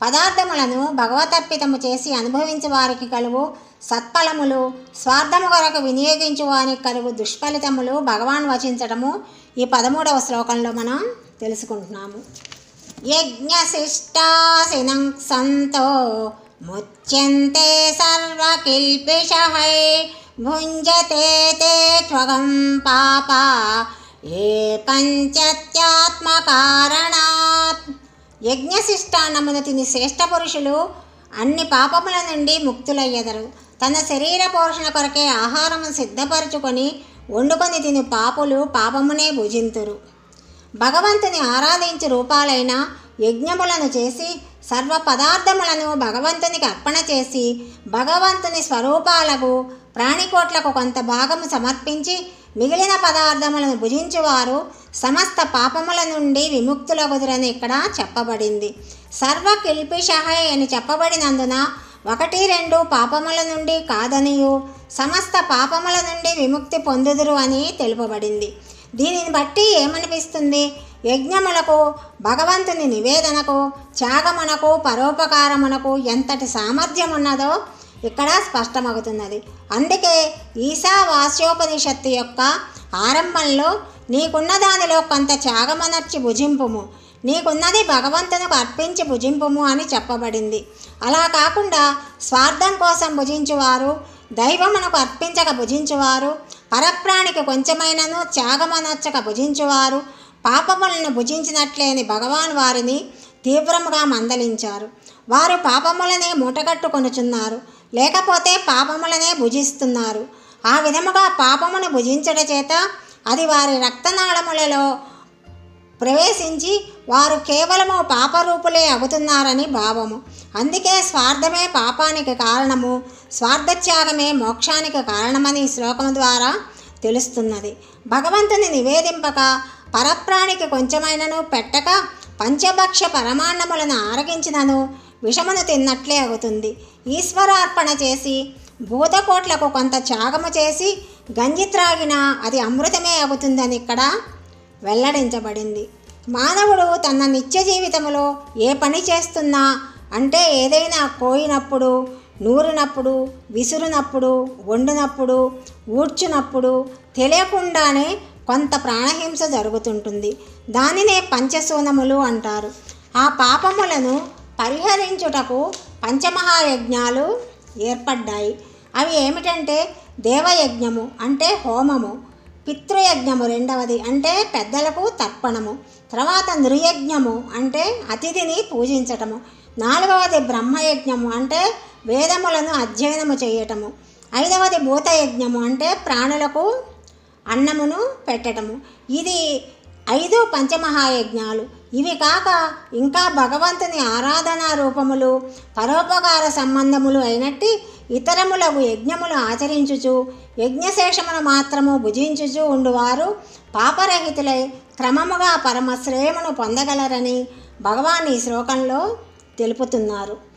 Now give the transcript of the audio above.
పదార్థములను భగవతర్పితము చేసి అనుభవించు వారికి కలుగు సత్ఫలములు స్వార్థము కొరకు వినియోగించు వారికి కలుగు దుష్ఫలితములు భగవాన్ వచించటము ఈ పదమూడవ శ్లోకంలో మనం తెలుసుకుంటున్నాము యజ్ఞశిష్టాసినం సంతో ముచ్యంతే సర్వకిల్పిషహై భుంజతే తే త్వగం పాప ఏ పంచత్యాత్మకారణాత్ యజ్ఞశిష్టాన్నమును తిని శ్రేష్ఠ పురుషులు అన్ని పాపముల నుండి ముక్తులయ్యెదరు తన శరీర పోషణ కొరకే ఆహారము సిద్ధపరచుకొని వండుకొని తిని పాపులు పాపమునే భుజింతురు భగవంతుని ఆరాధించు రూపాలైన యజ్ఞములను చేసి సర్వ పదార్థములను భగవంతునికి అర్పణ చేసి భగవంతుని స్వరూపాలకు ప్రాణికోట్లకు కొంత భాగము సమర్పించి మిగిలిన పదార్థములను భుజించువారు సమస్త పాపముల నుండి విముక్తులగుదురని ఇక్కడ చెప్పబడింది సర్వ కిల్పిషహై అని చెప్పబడినందున ఒకటి రెండు పాపముల నుండి కాదనియు సమస్త పాపముల నుండి విముక్తి పొందుదురు అని తెలుపబడింది దీనిని బట్టి ఏమనిపిస్తుంది యజ్ఞములకు భగవంతుని నివేదనకు త్యాగమునకు పరోపకారమునకు ఎంతటి సామర్థ్యం ఉన్నదో ఇక్కడ స్పష్టమవుతున్నది అందుకే ఈశావాస్యోపనిషత్తు యొక్క ఆరంభంలో నీకున్న దానిలో కొంత త్యాగమనర్చి భుజింపుము నీకున్నది భగవంతునికి అర్పించి భుజింపుము అని చెప్పబడింది అలా కాకుండా స్వార్థం కోసం భుజించువారు దైవమునకు అర్పించక భుజించువారు పరప్రాణికి కొంచెమైనను త్యాగమనర్చక భుజించువారు పాపములను భుజించినట్లేని భగవాన్ వారిని తీవ్రముగా మందలించారు వారు పాపములనే మూటగట్టుకొనుచున్నారు లేకపోతే పాపములనే భుజిస్తున్నారు ఆ విధముగా పాపమును భుజించట చేత అది వారి రక్తనాళములలో ప్రవేశించి వారు కేవలము పాపరూపులే అవుతున్నారని భావము అందుకే స్వార్థమే పాపానికి కారణము స్వార్థత్యాగమే మోక్షానికి కారణమని ఈ శ్లోకం ద్వారా తెలుస్తున్నది భగవంతుని నివేదింపక పరప్రాణికి కొంచెమైనను పెట్టక పంచభక్ష పరమాన్నములను ఆరగించినను విషమును తిన్నట్లే అవుతుంది ఈశ్వరార్పణ చేసి భూతకోట్లకు కొంత త్యాగము చేసి గంజి త్రాగినా అది అమృతమే అవుతుందని ఇక్కడ వెల్లడించబడింది మానవుడు తన నిత్య జీవితంలో ఏ పని చేస్తున్నా అంటే ఏదైనా కోయినప్పుడు నూరినప్పుడు విసురునప్పుడు వండినప్పుడు ఊడ్చునప్పుడు తెలియకుండానే కొంత ప్రాణహింస జరుగుతుంటుంది దానినే పంచశూనములు అంటారు ఆ పాపములను పరిహరించుటకు పంచమహాయజ్ఞాలు ఏర్పడ్డాయి అవి ఏమిటంటే దేవయజ్ఞము అంటే హోమము పితృయజ్ఞము రెండవది అంటే పెద్దలకు తర్పణము తర్వాత నృయజ్ఞము అంటే అతిథిని పూజించటము నాలుగవది బ్రహ్మయజ్ఞము అంటే వేదములను అధ్యయనము చేయటము ఐదవది భూతయజ్ఞము అంటే ప్రాణులకు అన్నమును పెట్టటము ఇది ఐదు పంచమహాయజ్ఞాలు ఇవి కాక ఇంకా భగవంతుని ఆరాధనా రూపములు పరోపకార సంబంధములు అయినట్టి ఇతరములకు యజ్ఞములు ఆచరించుచు యజ్ఞశేషమును మాత్రము భుజించుచు ఉండువారు పాపరహితులై క్రమముగా పరమశ్రేయమును పొందగలరని భగవాన్ ఈ శ్లోకంలో తెలుపుతున్నారు